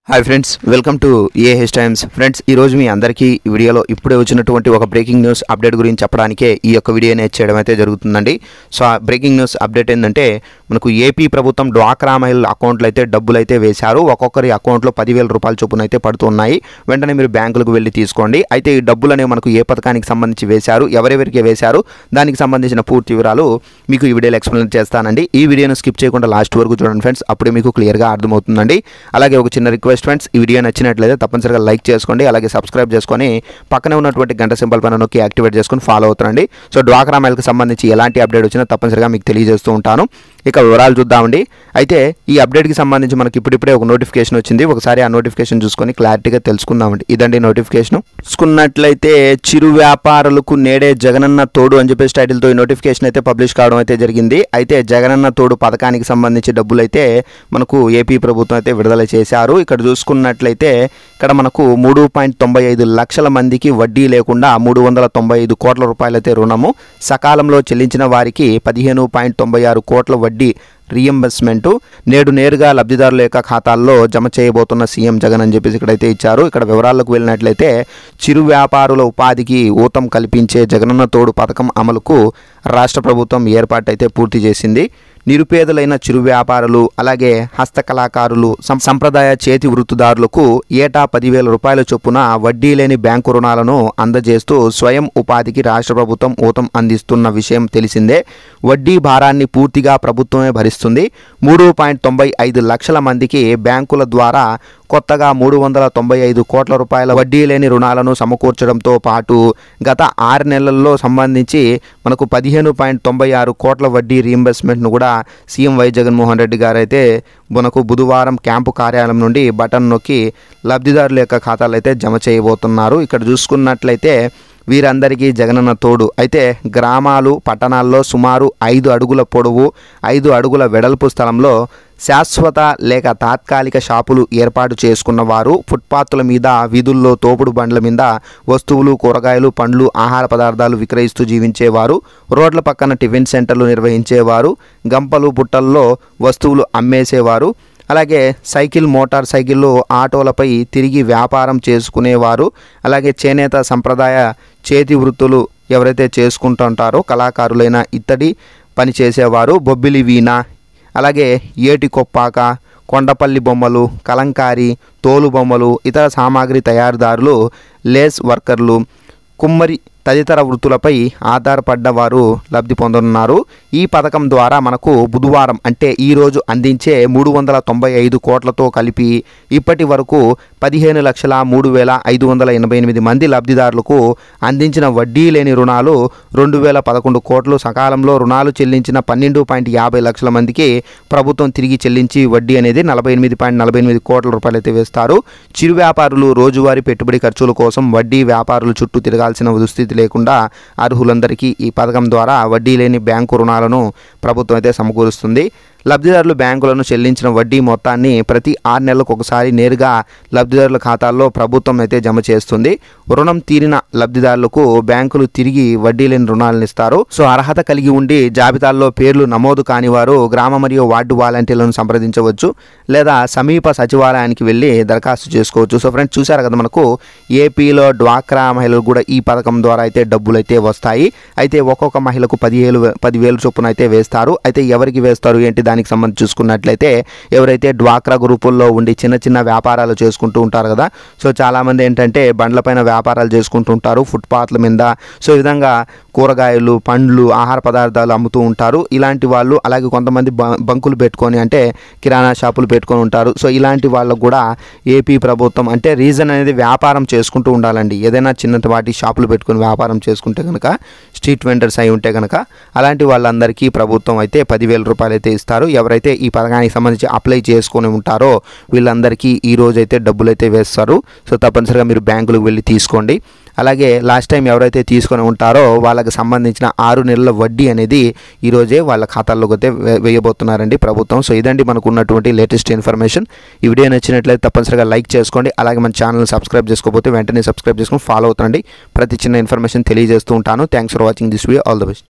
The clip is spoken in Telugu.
hi friends welcome to AH times friends ఈ రోజు మీ అందరికీ ఈ వీడియోలో ఇప్పుడే వచ్చినటువంటి ఒక బ్రేకింగ్ న్యూస్ అప్డేట్ గురించి చెప్పడానికే ఈ యొక్క వీడియోని చేయడం అయితే జరుగుతుందండి సో ఆ బ్రేకింగ్ న్యూస్ అప్డేట్ ఏంటంటే మనకు ఏపీ ప్రభుత్వం డ్వాక్రా మహిళల అకౌంట్లు అయితే డబ్బులు అయితే వేశారు ఒక్కొక్కరి అకౌంట్లో పదివేల రూపాయల చొప్పున అయితే పడుతున్నాయి వెంటనే మీరు బ్యాంకులకు వెళ్ళి తీసుకోండి అయితే ఈ డబ్బులు అనేవి మనకు ఏ పథకానికి సంబంధించి వేశారు ఎవరెవరికి వేశారు దానికి సంబంధించిన పూర్తి వివరాలు మీకు ఈ వీడియోలో ఎక్స్ప్లెయిన్ చేస్తానండి ఈ వీడియోను స్కిప్ చేయకుండా లాస్ట్ వరకు చూడండి ఫ్రెండ్స్ అప్పుడే మీకు క్లియర్గా అర్థమవుతుందండి అలాగే ఒక చిన్న రిక్వెస్ట్ ఫ్రెండ్స్ ఈ వీడియో నచ్చినట్లయితే తప్పనిసరిగా లైక్ చేసుకోండి అలాగే సబ్స్క్రైబ్ చేసుకొని పక్కనే ఉన్నటువంటి గంట సింబల్ పైన నొక్కి యాక్టివేట్ చేసుకొని ఫాలో అవుతారండి సో డ్వాక్రా మైల్కి సంబంధించి ఎలాంటి అప్డేట్ వచ్చినా తప్పనిసరిగా మీకు తెలియజేస్తూ ఉంటాను ఇక వివరాలు చూద్దామండి అయితే ఈ అప్డేట్కి సంబంధించి మనకి ఇప్పుడిప్పుడే ఒక నోటిఫికేషన్ వచ్చింది ఒకసారి ఆ నోటిఫికేషన్ చూసుకొని క్లారిటీగా తెలుసుకుందామండి ఇదండి నోటిఫికేషన్ చూసుకున్నట్లయితే చిరు వ్యాపారులకు నేడే జగనన్న తోడు అని చెప్పేసి టైటిల్తో ఈ నోటిఫికేషన్ అయితే పబ్లిష్ కావడం అయితే జరిగింది అయితే జగనన్న తోడు పథకానికి సంబంధించి డబ్బులు అయితే మనకు ఏపీ ప్రభుత్వం అయితే విడుదల చేశారు ఇక్కడ చూసుకున్నట్లయితే ఇక్కడ మనకు మూడు పాయింట్ తొంభై ఐదు లక్షల మందికి వడ్డీ లేకుండా మూడు వందల తొంభై ఐదు కోట్ల రూపాయలైతే రుణము సకాలంలో చెల్లించిన వారికి పదిహేను పాయింట్ తొంభై ఆరు కోట్ల వడ్డీ రీఎంబర్స్మెంట్ నేడు నేరుగా లబ్ధిదారుల యొక్క ఖాతాల్లో జమ చేయబోతున్న సీఎం జగన్ అని చెప్పేసి ఇక్కడైతే ఇచ్చారు ఇక్కడ వివరాలకు వెళ్ళినట్లయితే చిరు వ్యాపారుల ఉపాధికి ఊతం కల్పించే జగనన్న తోడు పథకం అమలుకు రాష్ట్ర ప్రభుత్వం ఏర్పాటు అయితే పూర్తి చేసింది నిరుపేదలైన చిరు వ్యాపారులు అలాగే హస్తకళాకారులు సం- సంప్రదాయ చేతి వృత్తిదారులకు ఏటా పదివేల రూపాయల చొప్పున వడ్డీ లేని బ్యాంకు రుణాలను అందజేస్తూ స్వయం ఉపాధికి రాష్ట్ర ప్రభుత్వం ఊతం అందిస్తున్న విషయం తెలిసిందే వడ్డీ భారాన్ని పూర్తిగా ప్రభుత్వమే భరిస్తుంది మూడు పాయింట్ తొంభై ఐదు లక్షల మందికి బ్యాంకుల ద్వారా కొత్తగా మూడు వందల తొంభై ఐదు కోట్ల రూపాయల వడ్డీ లేని రుణాలను సమకూర్చడంతో పాటు గత ఆరు నెలల్లో సంబంధించి మనకు పదిహేను పాయింట్ తొంభై ఆరు కోట్ల వడ్డీ రీయింబర్స్మెంట్ను కూడా సీఎం వై జగన్మోహన్ రెడ్డి గారు అయితే మనకు బుధవారం క్యాంపు కార్యాలయం నుండి బటన్ నొక్కి లబ్ధిదారుల యొక్క ఖాతాలు అయితే జమ చేయబోతున్నారు ఇక్కడ చూసుకున్నట్లయితే వీరందరికీ జగనన్న తోడు అయితే గ్రామాలు పట్టణాల్లో సుమారు ఐదు అడుగుల పొడవు ఐదు అడుగుల వెడల్పు స్థలంలో శాశ్వత లేక తాత్కాలిక షాపులు ఏర్పాటు చేసుకున్న వారు ఫుట్పాత్ల మీద వీధుల్లో తోపుడు బండ్ల మీద వస్తువులు కూరగాయలు పండ్లు ఆహార పదార్థాలు విక్రయిస్తూ జీవించేవారు రోడ్ల పక్కన టిఫిన్ సెంటర్లు నిర్వహించేవారు గంపలు బుట్టల్లో వస్తువులు అమ్మేసేవారు అలాగే సైకిల్ మోటార్ సైకిళ్ళు ఆటోలపై తిరిగి వ్యాపారం చేసుకునేవారు అలాగే చేనేత సంప్రదాయ చేతి వృత్తులు ఎవరైతే చేసుకుంటుంటారో కళాకారులైన ఇత్తడి పని చేసేవారు బొబ్బిలి వీణ అలాగే ఏటి కొప్పాక కొండపల్లి బొమ్మలు కలంకారి తోలు బొమ్మలు ఇతర సామాగ్రి తయారుదారులు లేస్ వర్కర్లు కుమ్మరి తదితర వృత్తులపై ఆధారపడ్డ వారు లబ్ధి పొందనున్నారు ఈ పథకం ద్వారా మనకు బుధవారం అంటే ఈరోజు అందించే మూడు వందల తొంభై ఐదు కోట్లతో కలిపి ఇప్పటి వరకు పదిహేను లక్షల మూడు వేల ఐదు వందల ఎనభై ఎనిమిది మంది లబ్ధిదారులకు అందించిన వడ్డీ లేని రుణాలు రెండు వేల పదకొండు కోట్లు సకాలంలో రుణాలు చెల్లించిన పన్నెండు పాయింట్ యాభై లక్షల మందికి ప్రభుత్వం తిరిగి చెల్లించి వడ్డీ అనేది నలభై ఎనిమిది పాయింట్ నలభై ఎనిమిది కోట్ల రూపాయలు అయితే వేస్తారు చిరు వ్యాపారులు రోజువారీ పెట్టుబడి ఖర్చుల కోసం వడ్డీ వ్యాపారులు చుట్టూ తిరగాల్సిన దుస్థితి లేకుండా అర్హులందరికీ ఈ పథకం ద్వారా వడ్డీ లేని బ్యాంకు రుణాలను ప్రభుత్వం అయితే సమకూరుస్తుంది లబ్ధిదారులు బ్యాంకులను చెల్లించిన వడ్డీ మొత్తాన్ని ప్రతి ఆరు నెలలకు ఒకసారి నేరుగా లబ్ధిదారుల ఖాతాల్లో ప్రభుత్వం అయితే జమ చేస్తుంది రుణం తీరిన లబ్ధిదారులకు బ్యాంకులు తిరిగి వడ్డీ లేని రుణాలను ఇస్తారు సో అర్హత కలిగి ఉండి జాబితాల్లో పేర్లు నమోదు కాని వారు గ్రామ మరియు వార్డు వాలంటీర్లను సంప్రదించవచ్చు లేదా సమీప సచివాలయానికి వెళ్ళి దరఖాస్తు చేసుకోవచ్చు సో ఫ్రెండ్స్ చూసారు కదా మనకు ఏపీలో డ్వాక్రా మహిళలు కూడా ఈ పథకం ద్వారా అయితే డబ్బులు అయితే వస్తాయి అయితే ఒక్కొక్క మహిళకు పదివేలు పదివేలు చొప్పున అయితే వేస్తారు అయితే ఎవరికి వేస్తారు ఏంటి దానికి సంబంధించి చూసుకున్నట్లయితే ఎవరైతే డ్వాక్రా గ్రూపుల్లో ఉండి చిన్న చిన్న వ్యాపారాలు చేసుకుంటూ ఉంటారు కదా సో చాలామంది ఏంటంటే బండ్లపైన వ్యాపారాలు చేసుకుంటూ ఉంటారు ఫుట్పాత్ల మీద సో ఈ విధంగా కూరగాయలు పండ్లు ఆహార పదార్థాలు అమ్ముతూ ఉంటారు ఇలాంటి వాళ్ళు అలాగే కొంతమంది బ- బంకులు పెట్టుకొని అంటే కిరాణా షాపులు పెట్టుకొని ఉంటారు సో ఇలాంటి వాళ్ళకు కూడా ఏపీ ప్రభుత్వం అంటే రీజన్ అనేది వ్యాపారం చేసుకుంటూ ఉండాలండి ఏదైనా చిన్నపాటి షాపులు పెట్టుకొని వ్యాపారం చేసుకుంటే కనుక స్ట్రీట్ వెండర్స్ అయి ఉంటే కనుక అలాంటి వాళ్ళందరికీ ప్రభుత్వం అయితే పదివేల రూపాయలు అయితే ఇస్తారు ఎవరైతే ఈ పథకానికి సంబంధించి అప్లై చేసుకొని ఉంటారో వీళ్ళందరికీ ఈ రోజు అయితే డబ్బులు అయితే వేస్తారు సో తప్పనిసరిగా మీరు బ్యాంకులకు వెళ్ళి తీసుకోండి అలాగే లాస్ట్ టైం ఎవరైతే తీసుకొని ఉంటారో వాళ్ళకి సంబంధించిన ఆరు నెలల వడ్డీ అనేది ఈరోజే వాళ్ళ ఖాతాల్లోకి అయితే వే- వేయబోతున్నారండి ప్రభుత్వం సో ఇదండి మనకు ఉన్నటువంటి లేటెస్ట్ ఇన్ఫర్మేషన్ ఈ వీడియో నచ్చినట్లయితే తప్పనిసరిగా లైక్ చేసుకోండి అలాగే మన ఛానల్ సబ్స్క్రైబ్ చేసుకోకపోతే వెంటనే సబ్స్క్రైబ్ చేసుకొని ఫాలో అవుతుండండి ప్రతి చిన్న ఇన్ఫర్మేషన్ తెలియజేస్తూ ఉంటాను thanks for watching this video all the best